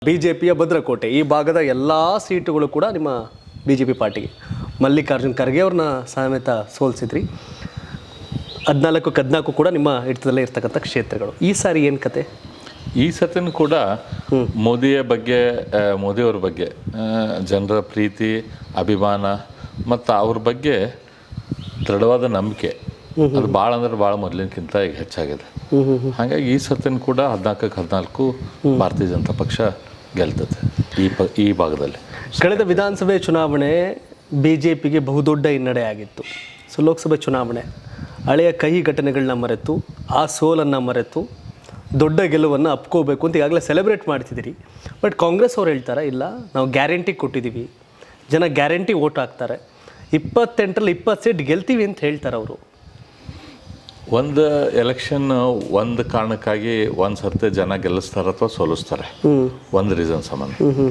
B J ಪಿಯ ಭದ್ರಕೋಟೆ ಈ ಭಾಗದ ಎಲ್ಲ ಸೀಟುಗಳು ಕೂಡ ನಿಮ್ಮ ಬಿ ಜೆ ಪಿ ಪಾರ್ಟಿಗೆ ಮಲ್ಲಿಕಾರ್ಜುನ್ ಖರ್ಗೆ ಅವ್ರನ್ನ ಸಮೇತ ಸೋಲಿಸಿದ್ರಿ ಹದಿನಾಲ್ಕು ಹದಿನಾಲ್ಕು ಕೂಡ ನಿಮ್ಮ ಹಿಡಿತದಲ್ಲೇ ಇರ್ತಕ್ಕಂಥ ಕ್ಷೇತ್ರಗಳು ಈ ಸಾರಿ ಏನು ಕತೆ ಈ ಸತಿನೂ ಕೂಡ ಮೋದಿಯ ಬಗ್ಗೆ ಆ, ಮೋದಿಯವ್ರ ಬಗ್ಗೆ ಜನರ ಪ್ರೀತಿ ಅಭಿಮಾನ ಮತ್ತು ಅವ್ರ ಬಗ್ಗೆ ದೃಢವಾದ ನಂಬಿಕೆ ಅದು ಭಾಳ ಅಂದ್ರೆ ಭಾಳ ಮೊದಲಿನಕ್ಕಿಂತ ಈಗ ಹೆಚ್ಚಾಗಿದೆ ಹಾಗಾಗಿ ಈ ಸತಿನೂ ಕೂಡ ಹದಿನಾಲ್ಕಕ್ಕೆ ಹದಿನಾಲ್ಕು ಭಾರತೀಯ ಜನತಾ ಪಕ್ಷ ಗೆಲ್ತದೆ ಈ ಪ ಈ ಭಾಗದಲ್ಲಿ ಕಳೆದ ವಿಧಾನಸಭೆ ಚುನಾವಣೆ ಬಿ ಜೆ ಪಿಗೆ ಬಹುದೊಡ್ಡ ಹಿನ್ನಡೆ ಆಗಿತ್ತು ಸೊ ಲೋಕಸಭೆ ಚುನಾವಣೆ ಹಳೆಯ ಕಹಿ ಘಟನೆಗಳನ್ನ ಮರೆತು ಆ ಸೋಲನ್ನು ಮರೆತು ದೊಡ್ಡ ಗೆಲುವನ್ನು ಅಪ್ಕೋಬೇಕು ಅಂತ ಈಗಾಗಲೇ ಸೆಲೆಬ್ರೇಟ್ ಮಾಡ್ತಿದ್ದೀರಿ ಬಟ್ ಕಾಂಗ್ರೆಸ್ ಅವ್ರು ಹೇಳ್ತಾರೆ ಇಲ್ಲ ನಾವು ಗ್ಯಾರಂಟಿ ಕೊಟ್ಟಿದ್ದೀವಿ ಜನ ಗ್ಯಾರಂಟಿ ಓಟ್ ಹಾಕ್ತಾರೆ ಇಪ್ಪತ್ತೆಂಟರಲ್ಲಿ ಇಪ್ಪತ್ತು ಸೀಟ್ ಗೆಲ್ತೀವಿ ಅಂತ ಹೇಳ್ತಾರೆ ಅವರು ಒಂದು ಎಲೆಕ್ಷನ್ ಒಂದು ಕಾರಣಕ್ಕಾಗಿ ಒಂದು ಸರ್ತಿ ಜನ ಗೆಲ್ಲಿಸ್ತಾರೆ ಅಥವಾ ಸೋಲಿಸ್ತಾರೆ ಒಂದು ರೀಸನ್ ಸಂಬಂಧ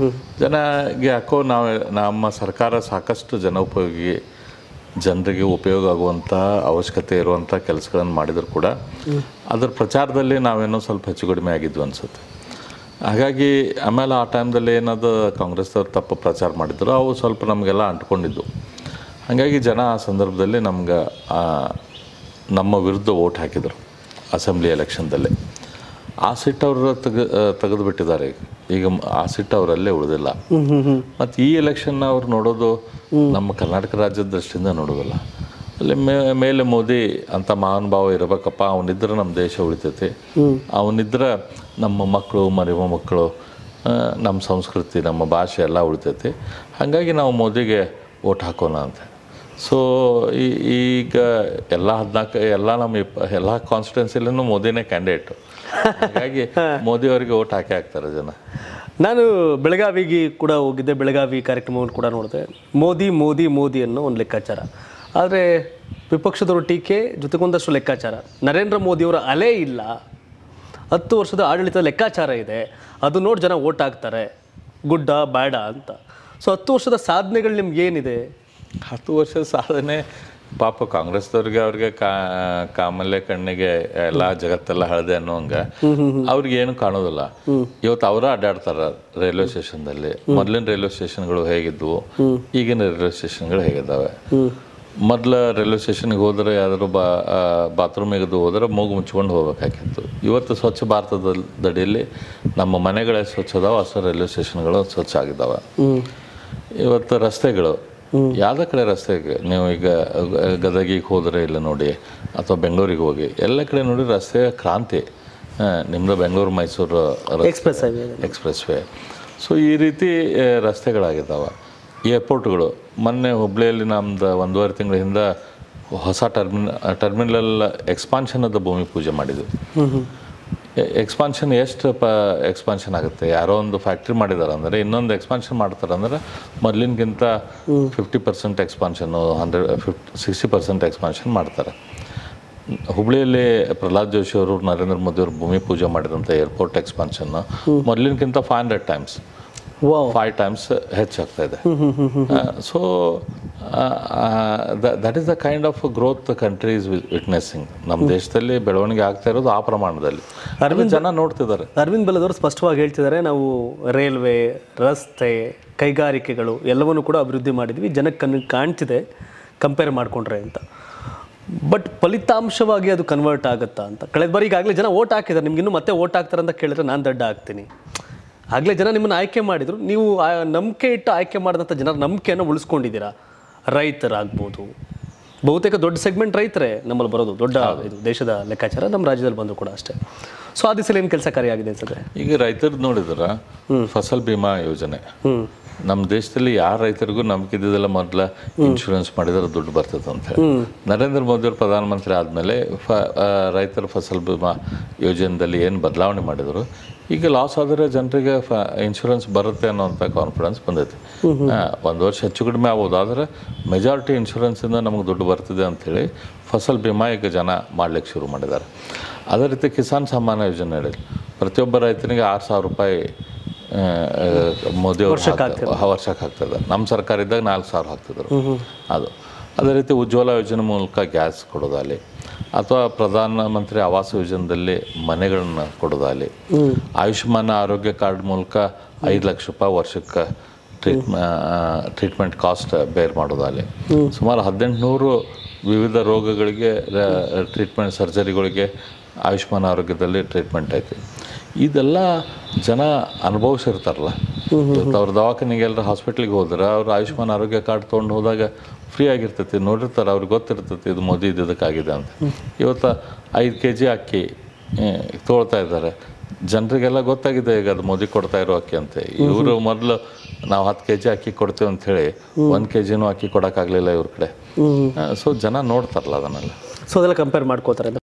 ಜನಗೆ ಯಾಕೋ ನಾವು ನಮ್ಮ ಸರ್ಕಾರ ಸಾಕಷ್ಟು ಜನೋಪಯೋಗಿ ಜನರಿಗೆ ಉಪಯೋಗ ಆಗುವಂಥ ಅವಶ್ಯಕತೆ ಇರುವಂಥ ಕೆಲಸಗಳನ್ನು ಮಾಡಿದ್ರು ಕೂಡ ಅದ್ರ ಪ್ರಚಾರದಲ್ಲಿ ನಾವೇನೋ ಸ್ವಲ್ಪ ಹೆಚ್ಚು ಕಡಿಮೆ ಆಗಿದ್ವಿ ಅನ್ಸುತ್ತೆ ಹಾಗಾಗಿ ಆಮೇಲೆ ಆ ಟೈಮ್ದಲ್ಲಿ ಏನದು ಕಾಂಗ್ರೆಸ್ದವ್ರು ತಪ್ಪು ಪ್ರಚಾರ ಮಾಡಿದ್ರು ಅವು ಸ್ವಲ್ಪ ನಮಗೆಲ್ಲ ಅಂಟ್ಕೊಂಡಿದ್ದು ಹಾಗಾಗಿ ಜನ ಆ ಸಂದರ್ಭದಲ್ಲಿ ನಮ್ಗೆ ಆ, ನಮ್ಮ ವಿರುದ್ಧ ಓಟ್ ಹಾಕಿದರು ಅಸೆಂಬ್ಲಿ ಎಲೆಕ್ಷನ್ದಲ್ಲಿ ಆ ಸಿಟ್ ಅವರು ತೆಗೆ ತೆಗೆದು ಬಿಟ್ಟಿದ್ದಾರೆ ಈಗ ಈಗ ಮ- ಆ ಸಿಟ್ ಅವರಲ್ಲೇ ಉಳಿದಿಲ್ಲ ಮತ್ತು ಈ ಎಲೆಕ್ಷನ್ ಅವ್ರು ನೋಡೋದು ನಮ್ಮ ಕರ್ನಾಟಕ ರಾಜ್ಯದ ದೃಷ್ಟಿಯಿಂದ ನೋಡೋದಿಲ್ಲ ಅಲ್ಲಿ ಮೇ ಮೇಲೆ ಮೋದಿ ಅಂತ ಮಹಾನುಭಾವ ಇರಬೇಕಪ್ಪ ಅವನಿದ್ರೆ ನಮ್ಮ ದೇಶ ಉಳಿತೈತಿ ಅವನಿದ್ರೆ ನಮ್ಮ ಮಕ್ಕಳು ಮರಿ ಮಕ್ಕಳು ನಮ್ಮ ಸಂಸ್ಕೃತಿ ನಮ್ಮ ಭಾಷೆ ಎಲ್ಲ ಉಳಿತೈತಿ ಹಾಗಾಗಿ ನಾವು ಮೋದಿಗೆ ಓಟ್ ಹಾಕೋಣ ಅಂತ ಸೊ ಈಗ ಎಲ್ಲ ಹದಿನಾಲ್ಕು ಎಲ್ಲ ನಮ್ಮ ಇಪ್ಪ ಎಲ್ಲ ಕಾನ್ಸ್ಟಿಟ್ಯೂನ್ಸಿಲೂ ಮೋದಿನೇ ಕ್ಯಾಂಡಿಡೇಟು ಹಾಗಾಗಿ ಮೋದಿ ಅವರಿಗೆ ಓಟ್ ಹಾಕಿ ಹಾಕ್ತಾರೆ ಜನ ನಾನು ಬೆಳಗಾವಿಗೆ ಕೂಡ ಹೋಗಿದ್ದೆ ಬೆಳಗಾವಿ ಕಾರ್ಯಕ್ರಮವನ್ನು ಕೂಡ ನೋಡಿದೆ ಮೋದಿ ಮೋದಿ ಮೋದಿ ಅನ್ನೋ ಒಂದು ಲೆಕ್ಕಾಚಾರ ಆದರೆ ವಿಪಕ್ಷದವರು ಟೀಕೆ ಜೊತೆಗೊಂದಷ್ಟು ಲೆಕ್ಕಾಚಾರ ನರೇಂದ್ರ ಮೋದಿಯವರ ಅಲೆ ಇಲ್ಲ ಹತ್ತು ವರ್ಷದ ಆಡಳಿತದ ಲೆಕ್ಕಾಚಾರ ಇದೆ ಅದು ನೋಡಿ ಜನ ಓಟ್ ಹಾಕ್ತಾರೆ ಗುಡ್ಡ ಬೇಡ ಅಂತ ಸೊ ಹತ್ತು ವರ್ಷದ ಸಾಧನೆಗಳು ನಿಮ್ಗೆ ಏನಿದೆ ಹತ್ತು ವರ್ಷದ ಸಾಧನೆ ಪಾಪ ಕಾಂಗ್ರೆಸ್ದವ್ರಿಗೆ ಅವ್ರಿಗೆ ಕಾ ಕಾಮಲೆ ಕಣ್ಣಿಗೆ ಎಲ್ಲ ಜಗತ್ತೆಲ್ಲ ಹಳದೆ ಅನ್ನೋಂಗ ಅವ್ರಿಗೆ ಏನು ಕಾಣೋದಿಲ್ಲ ಇವತ್ತು ಅವರ ಅಡ್ಡಾಡ್ತಾರ ರೈಲ್ವೆ ಸ್ಟೇಷನ್ದಲ್ಲಿ ಮೊದಲಿನ ರೈಲ್ವೆ ಸ್ಟೇಷನ್ಗಳು ಹೇಗಿದ್ವು ಈಗಿನ ರೈಲ್ವೆ ಸ್ಟೇಷನ್ಗಳು ಹೇಗಿದ್ದಾವೆ ಮೊದಲ ರೈಲ್ವೆ ಸ್ಟೇಷನ್ಗೆ ಹೋದ್ರೆ ಯಾವ್ದಾದ್ರು ಬಾ ಬಾತ್ರೂಮಿಗೆ ಅದು ಹೋದ್ರೆ ಮೂಗು ಮುಚ್ಕೊಂಡು ಹೋಗ್ಬೇಕಾಗಿತ್ತು ಇವತ್ತು ಸ್ವಚ್ಛ ಭಾರತದ ದಡಿಯಲ್ಲಿ ನಮ್ಮ ಮನೆಗಳೇ ಸ್ವಚ್ಛ ಅದಾವ ಅಷ್ಟು ರೈಲ್ವೆ ಸ್ಟೇಷನ್ಗಳು ಸ್ವಚ್ಛ ಆಗಿದ್ದಾವೆ ಇವತ್ತು ರಸ್ತೆಗಳು ಯಾವುದೇ ಕಡೆ ರಸ್ತೆಗೆ ನೀವು ಈಗ ಗ- ಗದಗಿಗೆ ಹೋದರೆ ಇಲ್ಲ ನೋಡಿ ಅಥವಾ ಬೆಂಗಳೂರಿಗೆ ಹೋಗಿ ಎಲ್ಲ ಕಡೆ ನೋಡಿ ರಸ್ತೆ ಕ್ರಾಂತಿ ಆ, ನಿಮ್ಮದು ಬೆಂಗಳೂರು ಮೈಸೂರು ರಸ್ತೆ express highway express way so ಈ ರೀತಿ ಆ, ರಸ್ತೆಗಳಾಗಿದ್ದಾವೆ ಏರ್ಪೋರ್ಟ್ಗಳು ಮೊನ್ನೆ ಹುಬ್ಳಿಯಲ್ಲಿ ನಮ್ದು ಒಂದೂವರೆ ತಿಂಗಳ ಹಿಂದೆ ಹೊಸ ಟರ್ಮಿನ ಟರ್ಮಿನಲ್ ಎಕ್ಸ್ಪಾನ್ಷನದ ಭೂಮಿ ಪೂಜೆ ಮಾಡಿದ್ವಿ ಎಕ್ಸ್ಪಾನ್ಷನ್ ಎಷ್ಟು ಪ ಎಕ್ಸ್ಪಾನ್ಷನ್ ಆಗುತ್ತೆ ಯಾರೋ ಒಂದು ಫ್ಯಾಕ್ಟ್ರಿ ಮಾಡಿದ್ದಾರೆ ಅಂದರೆ ಇನ್ನೊಂದು ಎಕ್ಸ್ಪಾನ್ಷನ್ ಮಾಡ್ತಾರೆ ಅಂದರೆ ಮೊದಲಿನಗಿಂತ ಫಿಫ್ಟಿ ಪರ್ಸೆಂಟ್ ಎಕ್ಸ್ಪಾನ್ಷನ್ನು hundred fifty sixty percent expansion ಮಾಡ್ತಾರೆ ಹುಬ್ಳಿಯಲ್ಲಿ ಪ್ರಹ್ಲಾದ್ ಜೋಶಿ ಅವರು ನರೇಂದ್ರ ಮೋದಿ ಅವರು ಭೂಮಿ ಪೂಜೆ ಮಾಡಿದಂಥ ಏರ್ಪೋರ್ಟ್ ಎಕ್ಸ್ಪಾನ್ಷನ್ ಮೊದಲಿನಕ್ಕಿಂತ five hundred times wow five times ಹೆಚ್ಚಾಗ್ತಾ ಇದೆ so that is the kind of growth country is witnessing ನಮ್ಮ ದೇಶದಲ್ಲಿ ಬೆಳವಣಿಗೆ ಆಗ್ತಾ ಇರೋದು ಆ ಪ್ರಮಾಣದಲ್ಲಿ ಅದನ್ನ ಜನ ನೋಡ್ತಿದ್ದಾರೆ ಅರವಿಂದ್ ಬಲದವರು ಸ್ಪಷ್ಟವಾಗಿ ಹೇಳ್ತಿದ್ದಾರೆ ನಾವು ರೈಲ್ವೆ ರಸ್ತೆ ಕೈಗಾರಿಕೆಗಳು ಎಲ್ಲವನ್ನು ಕೂಡ ಅಭಿವೃದ್ಧಿ ಮಾಡಿದ್ವಿ ಜನಕ್ಕೆ ಕಣ್ಣು ಕಾಣ್ತಿದೆ ಕಂಪೇರ್ ಮಾಡಿಕೊಂಡ್ರೆ ಅಂತ ಬಟ್ ಫಲಿತಾಂಶವಾಗಿ ಅದು ಕನ್ವರ್ಟ್ ಆಗುತ್ತಾ ಅಂತ ಕಳೆದ ಬಾರಿ ಈಗಾಗಲೇ ಜನ ಓಟ್ ಹಾಕಿದ್ದಾರೆ ನಿಮ್ಗೆ ಇನ್ನೂ ಮತ್ತೆ ಓಟ್ ಹಾಕ್ತಾರೆ ಅಂತ ಕೇಳಿದ್ರೆ ನಾನು ದಡ್ಡ ಆಗ್ತೀನಿ ಆಗಲೇ ಜನ ನಿಮ್ಮನ್ನು ಆಯ್ಕೆ ಮಾಡಿದ್ರು ನೀವು ಆ ನಂಬಿಕೆ ಇಟ್ಟು ಆಯ್ಕೆ ಮಾಡಿದಂಥ ಜನರ ನಂಬಿಕೆಯನ್ನು ಉಳಿಸ್ಕೊಂಡಿದ್ದೀರಾ ರೈತರಾಗ್ಬೋದು ಬಹುತೇಕ ದೊಡ್ಡ ಸೆಗ್ಮೆಂಟ್ ರೈತರೇ ನಮ್ಮಲ್ಲಿ ಬರೋದು ದೊಡ್ಡ ಇದು ದೇಶದ ಲೆಕ್ಕಾಚಾರ ನಮ್ಮ ರಾಜ್ಯದಲ್ಲಿ ಬಂದು ಕೂಡ ಅಷ್ಟೇ ಸೊ ಆ ದಿಸಲ್ಲಿ ಏನು ಕೆಲಸ ಕಾರ್ಯ ಅನ್ಸುತ್ತೆ ಈಗ ರೈತರು ನೋಡಿದ್ರ ಫಸಲ್ ಬಿಮಾ ಯೋಜನೆ ನಮ್ಮ ದೇಶದಲ್ಲಿ ಯಾರ ರೈತರಿಗೂ ನಂಬಿಕೆ ಇದ್ದಿದ್ದೆಲ್ಲ ಮೊದಲ ಇನ್ಶೂರೆನ್ಸ್ ಮಾಡಿದ್ರೆ ದುಡ್ಡು ಬರ್ತದೆ ಅಂತ ಹೇಳಿ ನರೇಂದ್ರ ಮೋದಿ ಅವರು ಪ್ರಧಾನಮಂತ್ರಿ ಆದಮೇಲೆ ಫ ಆ, ರೈತರ ಫಸಲ್ ಬಿಮಾ ಯೋಜನೆಯಲ್ಲಿ ಏನು ಬದಲಾವಣೆ ಮಾಡಿದರು ಈಗ ಲಾಸ್ ಆದರೆ ಜನರಿಗೆ ಫ ಇನ್ಶೂರೆನ್ಸ್ ಬರುತ್ತೆ ಅನ್ನೋಂಥ ಕಾನ್ಫಿಡೆನ್ಸ್ ಬಂದೈತಿ ಆ, ಒಂದು ವರ್ಷ ಹೆಚ್ಚು ಕಡಿಮೆ ಆಗ್ಬೋದು ಆದರೆ ಮೆಜಾರಿಟಿ ಇನ್ಶೂರೆನ್ಸಿಂದ ನಮಗೆ ದುಡ್ಡು ಬರ್ತಿದೆ ಅಂಥೇಳಿ ಫಸಲ್ ಬಿಮಾ ಈಗ ಜನ ಮಾಡ್ಲಿಕ್ಕೆ ಶುರು ಮಾಡಿದ್ದಾರೆ ಅದೇ ರೀತಿ ಕಿಸಾನ್ ಸಮ್ಮಾನ ಯೋಜನೆ ಹೇಳಿ ಪ್ರತಿಯೊಬ್ಬ ರೈತನಿಗೆ ಆರು ಸಾವಿರ ರೂಪಾಯಿ ಆ, ಆ, ಮೋದಿ ಅವರು ವರ್ಷಕ್ಕೆ ಹಾಕ್ತದೆ ನಮ್ಮ ಸರ್ಕಾರ ಇದ್ದಾಗ ನಾಲ್ಕು ಸಾವಿರ ಹಾಕ್ತಿದ್ರು ಅದು ಅದೇ ರೀತಿ ಉಜ್ವಲ ಯೋಜನೆ ಮೂಲಕ ಗ್ಯಾಸ್ ಕೊಡೋದಲ್ಲಿ ಅಥವಾ ಪ್ರಧಾನಮಂತ್ರಿ ಆವಾಸ್ ಯೋಜನೆಯಲ್ಲಿ ಮನೆಗಳನ್ನ ಕೊಡೋದಾಗಲಿ ಆಯುಷ್ಮಾನ್ ಆರೋಗ್ಯ ಕಾರ್ಡ್ ಮೂಲಕ ಐದು ಲಕ್ಷ ರೂಪಾಯಿ ವರ್ಷಕ್ಕೆ ಟ್ರೀಟ್ಮ ಟ್ರೀಟ್ಮೆಂಟ್ ಕಾಸ್ಟ್ ಬೇರ್ ಮಾಡೋದಾಗಲಿ ಸುಮಾರು ಹದಿನೆಂಟುನೂರು ವಿವಿಧ ರೋಗಗಳಿಗೆ ಟ್ರೀಟ್ಮೆಂಟ್ ಸರ್ಜರಿಗಳಿಗೆ ಆಯುಷ್ಮಾನ್ ಆರೋಗ್ಯದಲ್ಲಿ ಟ್ರೀಟ್ಮೆಂಟ್ ಐತಿ ಇದೆಲ್ಲ ಜನ ಅನುಭವಿಸಿರ್ತಾರಲ್ಲ ಇವತ್ತು ಅವ್ರ ದವಾಖಾನೆಗೆ ಎಲ್ಲರ ಹಾಸ್ಪಿಟ್ಲಿಗೆ ಹೋದ್ರೆ ಅವ್ರು ಆಯುಷ್ಮಾನ್ ಆರೋಗ್ಯ ಕಾರ್ಡ್ ತೊಗೊಂಡು ಹೋದಾಗ ಫ್ರೀ ಆಗಿರ್ತೈತಿ ನೋಡಿರ್ತಾರೆ ಅವ್ರಿಗೆ ಗೊತ್ತಿರ್ತೈತಿ ಇದು ಮೋದಿ ಇದಕ್ಕಾಗಿದೆ ಅಂತ ಇವತ್ತು ಐದು ಕೆ ಜಿ ಅಕ್ಕಿ ಆ, ತೊಗೊಳ್ತಾ ಇದ್ದಾರೆ ಜನರಿಗೆಲ್ಲ ಗೊತ್ತಾಗಿದೆ ಈಗ ಅದು ಮೋದಿ ಕೊಡ್ತಾ ಇರೋ ಅಕ್ಕಿ ಅಂತ ಇವರು ಮೊದಲು ನಾವು ಹತ್ತು ಕೆ ಜಿ ಅಕ್ಕಿ ಕೊಡ್ತೀವಿ ಅಂತ ಹೇಳಿ ಒಂದು ಕೆ ಜಿನೂ ಅಕ್ಕಿ ಕೊಡೋಕ್ಕಾಗಲಿಲ್ಲ ಇವ್ರ ಕಡೆ ಸೊ ಜನ ನೋಡ್ತಾರಲ್ಲ ಅದನ್ನೆಲ್ಲ ಸೊ ಅದೆಲ್ಲ ಕಂಪೇರ್ ಮಾಡ್ಕೋತಾರೆ